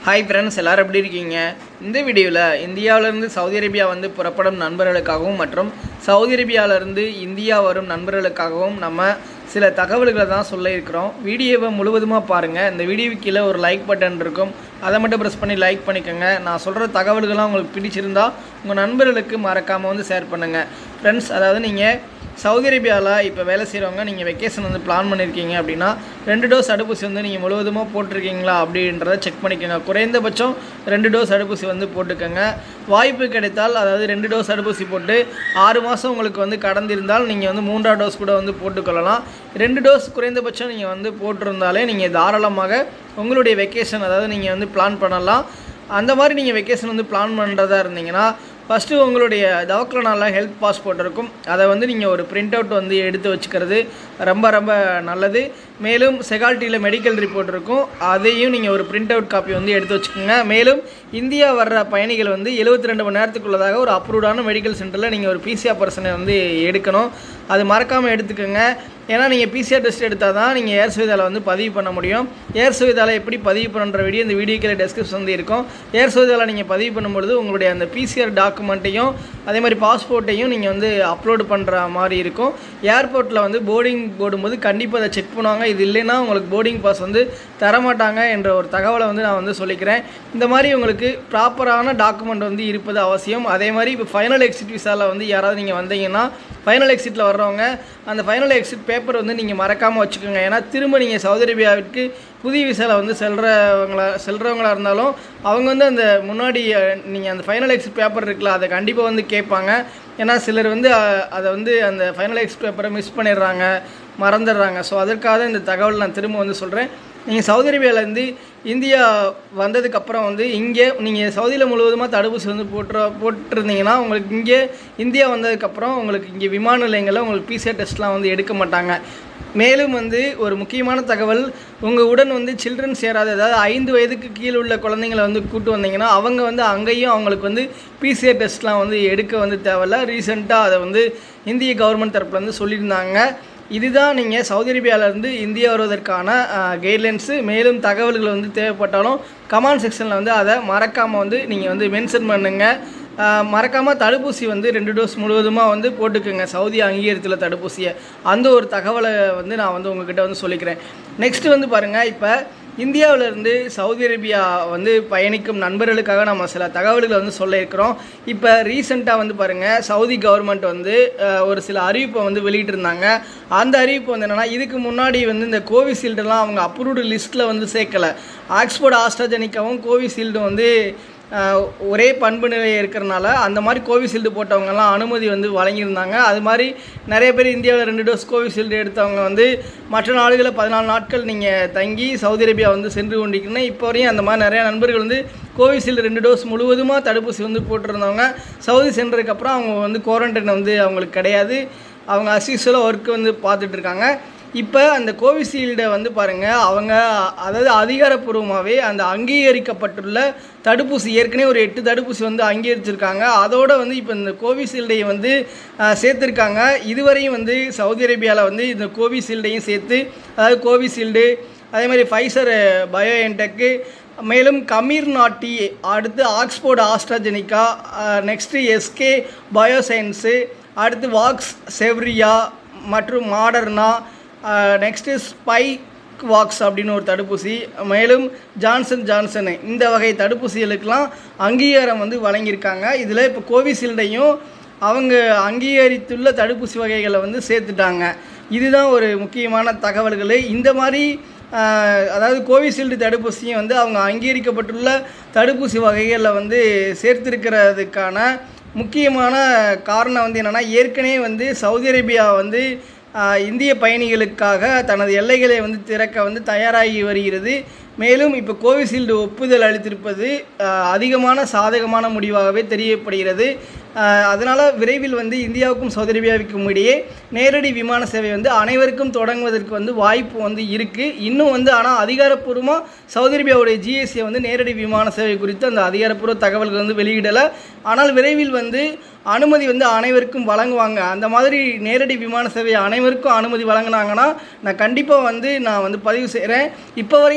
hi friends எல்லாரும் எப்படி இருக்கீங்க இந்த வீடியோவில் இந்தியாவிலேருந்து சவுதி அரேபியா வந்து புறப்படும் நண்பர்களுக்காகவும் மற்றும் சவுதி அரேபியாவிலேருந்து இந்தியா வரும் நண்பர்களுக்காகவும் நம்ம சில தகவல்களை தான் சொல்ல இருக்கிறோம் வீடியோவை முழுவதுமாக பாருங்கள் இந்த வீடியோவுக்கு கீழே ஒரு லைக் பட்டன் இருக்கும் அதை மட்டும் ப்ரெஸ் பண்ணி லைக் பண்ணிக்கோங்க நான் சொல்கிற தகவல்கள்லாம் உங்களுக்கு பிடிச்சிருந்தா உங்கள் நண்பர்களுக்கு மறக்காமல் வந்து ஷேர் பண்ணுங்கள் ஃப்ரெண்ட்ஸ் அதாவது நீங்கள் சவுதி அரேபியாவில் இப்போ வேலை செய்கிறவங்க நீங்கள் வெக்கேஷன் வந்து பிளான் பண்ணியிருக்கீங்க அப்படின்னா ரெண்டு டோஸ் தடுப்பூசி வந்து நீங்கள் முழுவதுமாக போட்டிருக்கீங்களா அப்படின்றத செக் பண்ணிக்கோங்க குறைந்தபட்சம் ரெண்டு டோஸ் தடுப்பூசி வந்து போட்டுக்கோங்க வாய்ப்பு கிடைத்தால் அதாவது ரெண்டு டோஸ் தடுப்பூசி போட்டு ஆறு மாதம் உங்களுக்கு வந்து கடந்திருந்தால் நீங்கள் வந்து மூன்றாவது டோஸ் கூட வந்து போட்டுக்கொள்ளலாம் ரெண்டு டோஸ் குறைந்தபட்சம் நீங்கள் வந்து போட்டிருந்தாலே நீங்கள் தாராளமாக உங்களுடைய வெக்கேஷன் அதாவது நீங்கள் வந்து பிளான் பண்ணலாம் அந்த மாதிரி நீங்கள் வெக்கேஷன் வந்து பிளான் பண்ணுறதா இருந்தீங்கன்னா ஃபஸ்ட்டு உங்களுடைய தவக்கலனால ஹெல்த் பாஸ்போர்ட் இருக்கும் அதை வந்து நீங்கள் ஒரு பிரிண்ட் அவுட் வந்து எடுத்து வச்சுக்கிறது ரொம்ப ரொம்ப நல்லது மேலும் செகால்ட்டியில் மெடிக்கல் ரிப்போர்ட் இருக்கும் அதையும் நீங்கள் ஒரு பிரிண்ட் அவுட் காப்பி வந்து எடுத்து வச்சுக்கோங்க மேலும் இந்தியா வர்ற பயணிகள் வந்து எழுபத்தி ரெண்டு மணி நேரத்துக்குள்ளதாக ஒரு அப்ரூவ்டான மெடிக்கல் சென்டரில் நீங்கள் ஒரு பிசிஆர் பர்சனை வந்து எடுக்கணும் அது மறக்காமல் எடுத்துக்கோங்க ஏன்னா நீங்கள் பிசிஆர் டெஸ்ட் எடுத்தால் தான் நீங்கள் ஏர் சுவிதாவில் வந்து பதிவு பண்ண முடியும் ஏர் சுவிதாவில் எப்படி பதிவு பண்ணுற வீடியோ இந்த வீடியோ கீழே டெஸ்கிரிப்ஷன் வந்து இருக்கும் ஏர் சுவிதாவில் நீங்கள் பதிவு பண்ணும்பொழுது உங்களுடைய அந்த பிசிஆர் டாக்குமெண்ட்டையும் அதே மாதிரி பாஸ்போர்ட்டையும் நீங்கள் வந்து அப்லோடு பண்ணுற மாதிரி இருக்கும் ஏர்போர்ட்டில் வந்து போர்டிங் போடும்போது கண்டிப்பாக அதை செக் பண்ணுவாங்க இது இல்லைன்னா உங்களுக்கு போர்டிங் பாஸ் வந்து தரமாட்டாங்க என்ற ஒரு தகவலை வந்து நான் வந்து சொல்லிக்கிறேன் இந்த மாதிரி உங்களுக்கு ப்ராப்பரான டாக்குமெண்ட் வந்து இருப்பது அவசியம் அதே மாதிரி இப்போ ஃபைனல் எக்ஸிட் விசாவில் வந்து யாராவது நீங்கள் வந்தீங்கன்னா ஃபைனல் எக்ஸிட்டில் வர்றவங்க அந்த ஃபைனல் எக்ஸிட் பேப்பர் வந்து நீங்கள் மறக்காமல் வச்சுக்கோங்க ஏன்னா திரும்ப நீங்கள் சவுதி அரேபியாவிற்கு புதிய விசாவில் வந்து செல்றவங்களா செல்றவங்களா இருந்தாலும் அவங்க வந்து அந்த முன்னாடி நீங்கள் அந்த ஃபைனல் எக்ஸிட் பேப்பர் இருக்குல்ல அதை கண்டிப்பாக வந்து கேட்பாங்க ஏன்னா சிலர் வந்து அஹ், அதை வந்து அந்த ஃபைனல் எக்ஸிட் பேப்பரை மிஸ் பண்ணிடுறாங்க மறந்துடுறாங்க ஸோ அதற்காக இந்த தகவல் நான் திரும்ப வந்து சொல்கிறேன் நீங்கள் சவுதி அரேபியாவிலேருந்து இந்தியா வந்ததுக்கப்புறம் வந்து இங்கே நீங்கள் சவுதியில் முழுவதுமாக தடுப்பூசி வந்து போட்டு போட்டிருந்தீங்கன்னா உங்களுக்கு இங்கே இந்தியா வந்ததுக்கப்புறம் உங்களுக்கு இங்கே விமான நிலையங்களில் உங்களுக்கு பிசிஆர் டெஸ்ட்லாம் வந்து எடுக்க மாட்டாங்க மேலும் வந்து ஒரு முக்கியமான தகவல் உங்கள் உடன் வந்து சில்ட்ரன்ஸ் யாராவது அதாவது ஐந்து வயதுக்கு கீழே உள்ள குழந்தைங்களை வந்து கூட்டு வந்தீங்கன்னா அவங்க வந்து அங்கேயும் அவங்களுக்கு வந்து பிசிஆர் டெஸ்ட்லாம் வந்து எடுக்க வந்து தேவையில்ல ரீசெண்டாக அதை வந்து இந்திய கவர்மெண்ட் தரப்புல இருந்து சொல்லியிருந்தாங்க இதுதான் நீங்கள் சவுதி அரேபியாவிலேருந்து இந்தியா வருவதற்கான கைட்லைன்ஸு மேலும் தகவல்கள் வந்து தேவைப்பட்டாலும் கமெண்ட் செக்ஷனில் வந்து அதை மறக்காமல் வந்து நீங்கள் வந்து மென்ஷன் பண்ணுங்கள் மறக்காமல் தடுப்பூசி வந்து ரெண்டு டோஸ் முழுவதுமாக வந்து போட்டுக்கோங்க சவுதி அங்கீகரித்துள்ள தடுப்பூசியை அந்த ஒரு தகவலை வந்து நான் வந்து உங்ககிட்ட வந்து சொல்லிக்கிறேன் நெக்ஸ்ட் வந்து பாருங்கள் இப்போ இந்தியாவிலேருந்து சவுதி அரேபியா வந்து பயணிக்கும் நண்பர்களுக்காக நம்ம சில தகவல்களை வந்து சொல்ல இருக்கிறோம் இப்போ ரீசெண்டாக வந்து பாருங்கள் சவுதி கவர்மெண்ட் வந்து அஹ், ஒரு சில அறிவிப்பை வந்து வெளியிட்டிருந்தாங்க அந்த அறிவிப்பு வந்து என்னென்னா இதுக்கு முன்னாடி வந்து இந்த கோவிஷீல்டெல்லாம் அவங்க அப்ரூவ்டு லிஸ்ட்டில் வந்து சேர்க்கலை ஆக்ஸ்போர்ட் ஆஸ்ட்ராஜெனிக்காவும் கோவிஷீல்டும் வந்து ஆஹ் ஒரே பண்பு நிலை இருக்கிறனால அந்த மாதிரி கோவிஷீல்டு போட்டவங்கலாம் அனுமதி வந்து வழங்கியிருந்தாங்க அது மாதிரி நிறைய பேர் இந்தியாவில் ரெண்டு டோஸ் கோவிஷீல்டு எடுத்தவங்க வந்து மற்ற நாடுகளில் பதினாலு நாட்கள் நீங்கள் தங்கி சவுதி அரேபியா வந்து சென்று கொண்டிருக்கீங்கன்னா இப்போ வரையும் அந்த மாதிரி நிறைய நண்பர்கள் வந்து கோவிஷீல்டு ரெண்டு டோஸ் முழுவதுமாக தடுப்பூசி வந்து போட்டிருந்தவங்க சவுதி சென்றதுக்கப்புறம் அவங்க வந்து குவாரண்டைன் வந்து அவங்களுக்கு கிடையாது அவங்க அசிஸ்வலாக ஒர்க் வந்து பார்த்துட்டு இருக்காங்க இப்போ அந்த கோவிஷீல்டை வந்து பாருங்கள் அவங்க அதாவது அதிகாரப்பூர்வமாகவே அந்த அங்கீகரிக்கப்பட்டுள்ள தடுப்பூசி ஏற்கனவே ஒரு எட்டு தடுப்பூசி வந்து அங்கீகரிச்சிருக்காங்க அதோட வந்து இப்போ இந்த கோவிஷீல்டை வந்து அஹ், சேர்த்துருக்காங்க இதுவரையும் வந்து சவுதி அரேபியாவில் வந்து இந்த கோவிஷீல்டையும் சேர்த்து அதாவது கோவிஷீல்டு அதே மாதிரி ஃபைசர் பயோஎன்டெக்கு மேலும் கமீர் நாட்டி அடுத்து Oxford AstraZeneca next SK bioscience அடுத்து வாக்ஸ் செவ்ரியா மற்றும் மாடர்னா நெக்ஸ்ட்டு ஸ்பை வாக்ஸ் அப்படின்னு ஒரு தடுப்பூசி மேலும் ஜான்சன் ஜான்சன் இந்த வகை தடுப்பூசிகளுக்கெல்லாம் அங்கீகாரம் வந்து வழங்கியிருக்காங்க இதில் இப்போ கோவிஷீல்டையும் அவங்க அங்கீகரித்துள்ள தடுப்பூசி வகைகளை வந்து சேர்த்துட்டாங்க இதுதான் ஒரு முக்கியமான தகவல்கள் இந்த மாதிரி ஆஹ், அதாவது கோவிஷீல்டு தடுப்பூசியும் வந்து அவங்க அங்கீகரிக்கப்பட்டுள்ள தடுப்பூசி வகைகளில் வந்து சேர்த்திருக்கிறதுக்கான முக்கியமான காரணம் வந்து என்னென்னா ஏற்கனவே வந்து சவுதி அரேபியா வந்து ஆஹ், இந்திய பயணிகளுக்காக தனது எல்லைகளை வந்து திறக்க வந்து தயாராகி வருகிறது மேலும் இப்போ கோவிஷீல்டு ஒப்புதல் அளித்திருப்பது ஆஹ், அதிகமான சாதகமான முடிவாகவே தெரியப்படுகிறது அதனால் விரைவில் வந்து இந்தியாவுக்கும் சவுதி அரேபியாவுக்கும் இடையே நேரடி விமான சேவை வந்து அனைவருக்கும் தொடங்குவதற்கு வந்து வாய்ப்பு வந்து இருக்குது இன்னும் வந்து ஆனால் அதிகாரப்பூர்வமாக சவுதி அரேபியாவுடைய ஜிஎஸ்சியை வந்து நேரடி விமான சேவை குறித்து அந்த அதிகாரப்பூர்வ தகவல்கள் வந்து வெளியிடலை ஆனால் விரைவில் வந்து அனுமதி வந்து அனைவருக்கும் வழங்குவாங்க அந்த மாதிரி நேரடி விமான சேவை அனைவருக்கும் அனுமதி வழங்கினாங்கன்னா நான் கண்டிப்பாக வந்து நான் வந்து பதிவு செய்கிறேன் இப்போ வரையும் சவுதியில்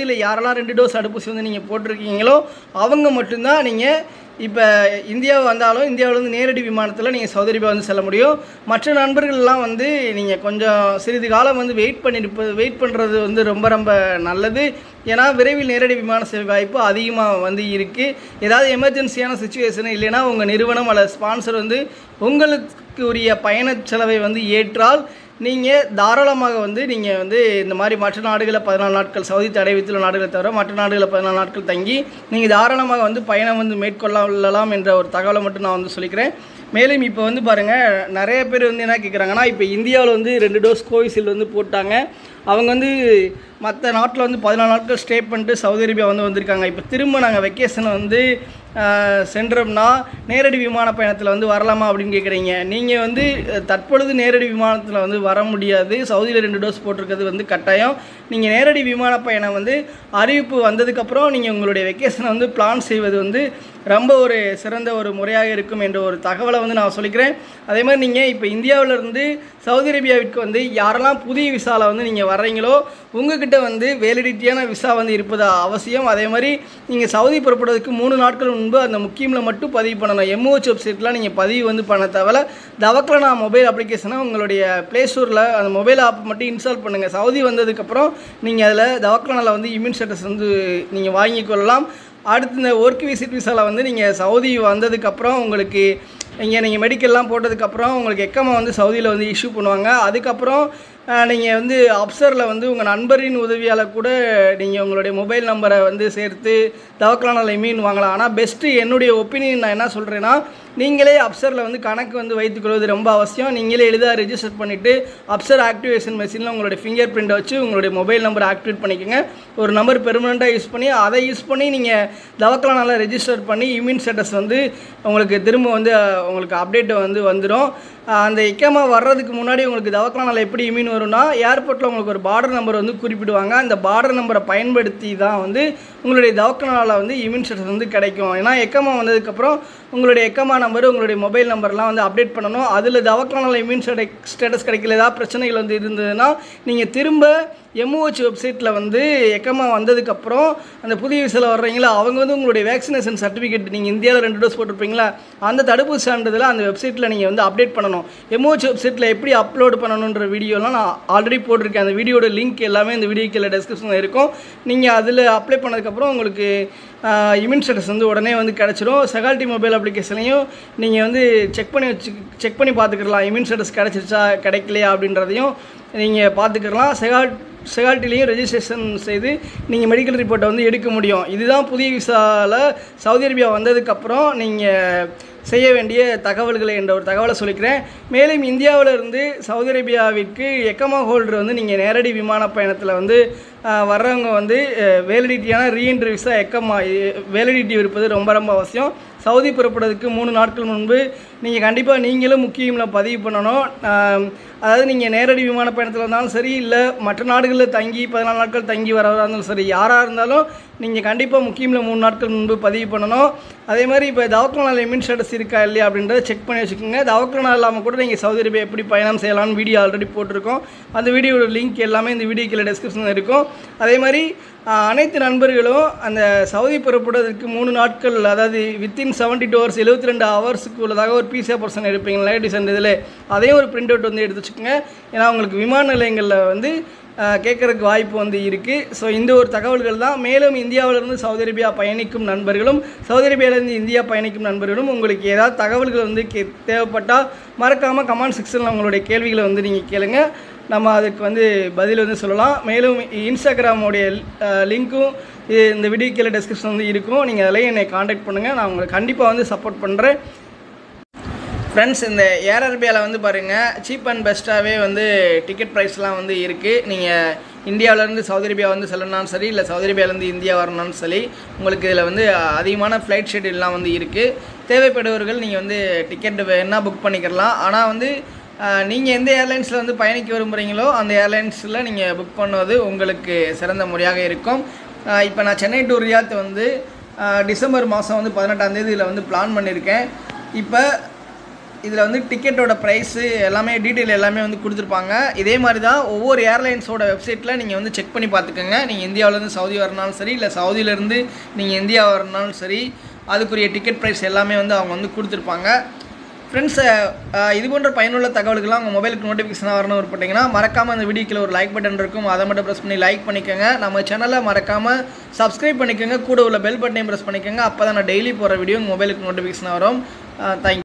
தேதியில் யாரெல்லாம் ரெண்டு டோஸ் தடுப்பூசி வந்து நீங்கள் போட்டிருக்கீங்களோ அவங்க மட்டும்தான் நீங்கள் இப்போ இந்தியா வந்தாலும் இந்தியாவிலேருந்து நேரடி விமானத்தில் நீங்கள் சவுதி அரேபியா வந்து செல்ல முடியும் மற்ற நண்பர்கள்லாம் வந்து நீங்கள் கொஞ்சம் சிறிது காலம் வந்து வெயிட் பண்ணிட்டு வெயிட் பண்ணுறது வந்து ரொம்ப ரொம்ப நல்லது ஏன்னா விரைவில் நேரடி விமான சேவை வாய்ப்பு அதிகமாக வந்து இருக்குது ஏதாவது எமர்ஜென்சியான சுச்சுவேஷன் இல்லைன்னா உங்கள் நிறுவனம் அல்லது ஸ்பான்சர் வந்து உங்களுக்கு உரிய பயணச் செலவை வந்து ஏற்றால் நீங்கள் தாராளமாக வந்து நீங்கள் வந்து இந்த மாதிரி மற்ற நாடுகளில் பதினாலு நாட்கள் சவுதி தடை வித்துள்ள நாடுகளை தவிர மற்ற நாடுகளில் பதினாலு நாட்கள் தங்கி நீங்கள் தாராளமாக வந்து பயணம் வந்து மேற்கொள்ளலாம் என்ற ஒரு தகவலை மட்டும் நான் வந்து சொல்லிக்கிறேன் மேலும் இப்போ வந்து பாருங்கள் நிறைய பேர் வந்து என்ன கேட்குறாங்கன்னா இப்போ இந்தியாவில் வந்து ரெண்டு டோஸ் கோவிஷீல்டு வந்து போட்டாங்க அவங்க வந்து மற்ற நாட்டில் வந்து பதினாலு நாட்கள் ஸ்டே பண்ணிட்டு சவுதி அரேபியா வந்து வந்திருக்காங்க இப்போ திரும்ப நாங்கள் வெக்கேஷனை வந்து ஆஹ், சென்றோம்னா நேரடி விமான பயணத்தில் வந்து வரலாமா அப்படின்னு கேட்குறீங்க நீங்கள் வந்து அஹ், தற்பொழுது நேரடி விமானத்தில் வந்து வர முடியாது சவுதியில் ரெண்டு டோஸ் போட்டிருக்கிறது வந்து கட்டாயம் நீங்கள் நேரடி விமான பயணம் வந்து அறிவிப்பு வந்ததுக்கப்புறம் நீங்கள் உங்களுடைய வெக்கேஷனை வந்து பிளான் செய்வது வந்து ரொம்ப ஒரு சிறந்த ஒரு முறையாக இருக்கும் என்ற ஒரு தகவலை வந்து நான் சொல்லிக்கிறேன் அதே மாதிரி நீங்கள் இப்போ இந்தியாவிலேருந்து சவுதி அரேபியாவிற்கு வந்து யாரெல்லாம் புதிய விசாவில் வந்து நீங்கள் வர்றீங்களோ உங்ககிட்ட வந்து வேலிடிட்டியான விசா வந்து இருப்பது அவசியம் அதே மாதிரி நீங்கள் சவுதி புறப்படுவதற்கு மூணு நாட்கள் முன்பு அந்த முக்கியமில் மட்டும் பதிவு பண்ணணும் எம்ஓஹெச் வெப்சைட்லாம் நீங்கள் பதிவு வந்து பண்ண தேவையில்ல தவக்கலனா மொபைல் அப்ளிகேஷனை உங்களுடைய ப்ளே ஸ்டோரில் அந்த மொபைல் ஆப் மட்டும் இன்ஸ்டால் பண்ணுங்கள் சவுதி வந்ததுக்கப்புறம் நீங்கள் அதில் தவக்கலனாவில் வந்து இம்யூன் ஸ்டேட்டஸ் வந்து நீங்கள் வாங்கிக் கொள்ளலாம் அடுத்து இந்த ஒர்க் விசிட் விசாவில் வந்து நீங்கள் சவுதி வந்ததுக்கப்புறம் உங்களுக்கு இங்கே நீங்கள் மெடிக்கல்லாம் போட்டதுக்கப்புறம் உங்களுக்கு எக்கமா வந்து சவுதியில் வந்து இஷ்யூ பண்ணுவாங்க அதுக்கப்புறம் நீங்கள் வந்து அப்சரில் வந்து உங்கள் நண்பரின் உதவியால் கூட நீங்கள் உங்களுடைய மொபைல் நம்பரை வந்து சேர்த்து தவக்கலான மீன் வாங்கலாம் ஆனால் பெஸ்ட்டு என்னுடைய ஒப்பீனியன் நான் என்ன சொல்கிறேன்னா நீங்களே அப்சரில் வந்து கணக்கு வந்து வைத்துக்கொள்வது ரொம்ப அவசியம் நீங்களே எளிதாக ரெஜிஸ்டர் பண்ணிவிட்டு அப்சர் ஆக்டிவேஷன் மெஷினில் உங்களுடைய ஃபிங்கர் பிரிண்ட்டை வச்சு உங்களுடைய மொபைல் நம்பரை ஆக்டிவேட் பண்ணிக்கோங்க ஒரு நம்பர் பெர்மனெண்ட்டாக யூஸ் பண்ணி அதை யூஸ் பண்ணி நீங்கள் தவக்கலானால ரெஜிஸ்டர் பண்ணி இம்யூன் ஸ்டேட்டஸ் வந்து உங்களுக்கு திரும்ப வந்து அஹ், உங்களுக்கு அப்டேட் வந்து வந்துடும் அந்த இக்கமா வர்றதுக்கு முன்னாடி உங்களுக்கு தவக்கலானால எப்படி இம்யூன் வரும்னா ஏர்போர்ட்டில் உங்களுக்கு ஒரு பார்டர் நம்பர் வந்து குறிப்பிடுவாங்க அந்த பார்டர் நம்பரை பயன்படுத்தி தான் வந்து உங்களுடைய தவக்கலானால வந்து இம்யூன் ஸ்டேட்டஸ் வந்து கிடைக்கும் ஏன்னா எக்கமா வந்ததுக்கப்புறம் உங்களுடைய எக்கமா நம்பர் உங்களுடைய மொபைல் நம்பர்லாம் வந்து அப்டேட் பண்ணணும் அதில் தவக்கலானால இம்யூன் ஸ்டேட்டஸ் கிடைக்கல ஏதாவது பிரச்சனைகள் வந்து இருந்ததுன்னா நீங்கள் திரும்ப எம்ஓஹெச் வெப்சைட்டில் வந்து எக்கமா வந்ததுக்கப்புறம் அந்த புதிய விசில் வர்றீங்களா அவங்க வந்து உங்களுடைய வேக்சினேஷன் சர்டிஃபிகேட் நீங்கள் இந்தியாவில் ரெண்டு டோஸ் போட்டிருப்பீங்களா அந்த தடுப்பூசி சான்றிதழை அந்த வெப்சைட்டில் நீங்கள் வந்து அப்டேட் பண்ணணும் எம்ஓஹெச் வெப்சைட்டில் எப்படி அப்லோட் பண்ணணுன்ற வீடியோலாம் நான் ஆல்ரெடி போட்டிருக்கேன் அந்த வீடியோட லிங்க் எல்லாமே இந்த வீடியோ கீழே டெஸ்கிரிப்ஷனில் இருக்கும் நீங்கள் அதில் அப்ளை பண்ணதுக்கப்புறம் உங்களுக்கு இம்யூன் ஸ்டேட்டஸ் வந்து உடனே வந்து கிடச்சிரும் செகால்ட்டி மொபைல் அப்ளிகேஷனையும் நீங்கள் வந்து செக் பண்ணி வச்சு செக் பண்ணி பார்த்துக்கலாம் இம்யூன் ஸ்டேட்டஸ் கிடச்சிருச்சா கிடைக்கலையா அப்படின்றதையும் நீங்கள் பார்த்துக்கலாம் செகால் செகால்ட்டிலையும் ரெஜிஸ்ட்ரேஷன் செய்து நீங்கள் மெடிக்கல் ரிப்போர்ட்டை வந்து எடுக்க முடியும் இதுதான் புதிய விசாவில் சவுதி அரேபியா வந்ததுக்கப்புறம் நீங்கள் செய்ய வேண்டிய தகவல்களை என்ற ஒரு தகவலை சொல்லிக்கிறேன் மேலும் இந்தியாவில் இருந்து சவுதி அரேபியாவிற்கு எக்கமா ஹோல்டர் வந்து நீங்கள் நேரடி விமான பயணத்தில் வந்து ஆஹ், வர்றவங்க வந்து வேலிடிட்டியான ரீஎன்ட்ரி விசா எக்கமா வேலிடிட்டி இருப்பது ரொம்ப ரொம்ப அவசியம் சவுதி புறப்படுறதுக்கு மூணு நாட்கள் முன்பு நீங்கள் கண்டிப்பாக நீங்களும் முக்கியமில் பதிவு பண்ணணும் ஆம், அதாவது நீங்கள் நேரடி விமான பயணத்தில் இருந்தாலும் சரி இல்லை மற்ற நாடுகளில் தங்கி பதினாலு நாட்கள் தங்கி வரவராக இருந்தாலும் சரி யாராக இருந்தாலும் நீங்கள் கண்டிப்பாக முக்கியமில் மூணு நாட்கள் முன்பு பதிவு பண்ணணும் அதே மாதிரி இப்போ தவக்கலனால் எமின் ஸ்டேட்டஸ் இருக்கா இல்லையா அப்படின்றத செக் பண்ணி வச்சுக்கோங்க தவக்கலனால் இல்லாமல் கூட நீங்கள் சவுதி அரேபியா எப்படி பயணம் செய்யலாம்னு வீடியோ ஆல்ரெடி போட்டிருக்கோம் அந்த வீடியோட லிங்க் எல்லாமே இந்த வீடியோ கீழே டிஸ்கிரிப்ஷனில் இருக்கும் அதே மாதிரி ஆஹ், அனைத்து நண்பர்களும் அந்த சவுதி புறப்படுவதற்கு மூணு நாட்கள் அதாவது வித்தின் செவன்ட்டி டூ ஹவர்ஸ் எழுபத்தி ரெண்டு ஹவர்ஸுக்கு உள்ளதாக ஒரு பிசிஆர் பர்சன் எடுப்பீங்க லேடிஸ் அண்ட் இதில் அதையும் ஒரு பிரிண்ட் அவுட் வந்து எடுத்து வச்சுக்கோங்க ஏன்னா உங்களுக்கு விமான நிலையங்களில் வந்து கேட்குறதுக்கு வாய்ப்பு வந்து இருக்குது ஸோ இந்த ஒரு தகவல்கள் தான் மேலும் இந்தியாவிலிருந்து சவுதி அரேபியா பயணிக்கும் நண்பர்களும் சவுதி அரேபியாவிலேருந்து இந்தியா பயணிக்கும் நண்பர்களும் உங்களுக்கு ஏதாவது தகவல்கள் வந்து கே தேவைப்பட்டால் மறக்காமல் கமெண்ட் செக்ஷனில் உங்களுடைய கேள்விகளை வந்து நீங்கள் கேளுங்க நம்ம அதுக்கு வந்து பதில் வந்து சொல்லலாம் மேலும் இன்ஸ்டாகிராமோடைய லிங்க்கும் இந்த வீடியோ கீழே டெஸ்கிரிப்ஷன் வந்து இருக்கும் நீங்கள் அதில் என்னை காண்டாக்ட் பண்ணுங்கள் நான் உங்களுக்கு கண்டிப்பாக வந்து சப்போர்ட் பண்ணுறேன் ஃப்ரெண்ட்ஸ் இந்த ஏர் அரேபியாவில் வந்து பாருங்கள் சீப் அண்ட் பெஸ்ட்டாகவே வந்து டிக்கெட் ப்ரைஸ்லாம் வந்து இருக்குது நீங்கள் இந்தியாவிலேருந்து சவுதி அரேபியா வந்து செல்லணும்னாலும் சரி இல்லை சவுதி அரேபியாவிலேருந்து இந்தியா வரணும்னாலும் சரி உங்களுக்கு இதில் வந்து அதிகமான ஃப்ளைட் ஷெட்யூல்லாம் வந்து இருக்குது தேவைப்படுபவர்கள் நீங்கள் வந்து டிக்கெட் வேணால் புக் பண்ணிக்கலாம் ஆனால் வந்து நீங்கள் எந்த ஏர்லைன்ஸில் வந்து பயணிக்க விரும்புகிறீங்களோ அந்த ஏர்லைன்ஸில் நீங்கள் புக் பண்ணுவது உங்களுக்கு சிறந்த முறையாக இருக்கும் இப்போ நான் சென்னை டு ரியாத் வந்து அஹ், டிசம்பர் மாதம் வந்து பதினெட்டாம் தேதியில் வந்து பிளான் பண்ணியிருக்கேன் இப்போ இதில் வந்து டிக்கெட்டோட ப்ரைஸு எல்லாமே டீட்டெயில் எல்லாமே வந்து கொடுத்துருப்பாங்க இதே மாதிரி தான் ஒவ்வொரு ஏர்லைன்ஸோட வெப்சைட்டில் நீங்கள் வந்து செக் பண்ணி பார்த்துக்கோங்க நீங்கள் இந்தியாவிலேருந்து சவுதி வரனாலும் சரி இல்லை சவுதியிலேருந்து நீங்கள் இந்தியா வரனாலும் சரி அதுக்குரிய டிக்கெட் ப்ரைஸ் எல்லாமே வந்து அவங்க வந்து கொடுத்துருப்பாங்க ஃப்ரெண்ட்ஸ் இது போன்ற பயனுள்ள தகவலுக்கெல்லாம் உங்கள் மொபைலுக்கு நோட்டிஃபிகேஷனாக வரணும் விருப்பப்பட்டீங்கன்னா மறக்காமல் அந்த வீடியோக்கில் ஒரு லைக் பட்டன் இருக்கும் அதை மட்டும் ப்ரெஸ் பண்ணி லைக் பண்ணிக்கோங்க நம்ம சேனலை மறக்காமல் சப்ஸ்கிரைப் பண்ணிக்கோங்க கூட உள்ள பெல் பட்டனையும் ப்ரெஸ் பண்ணிக்கோங்க அப்போ தான் நான் டெய்லி போகிற வீடியோ உங்கள் மொபைலுக்கு நோட்டிஃபிகேஷனாக வரும் தேங்க்யூ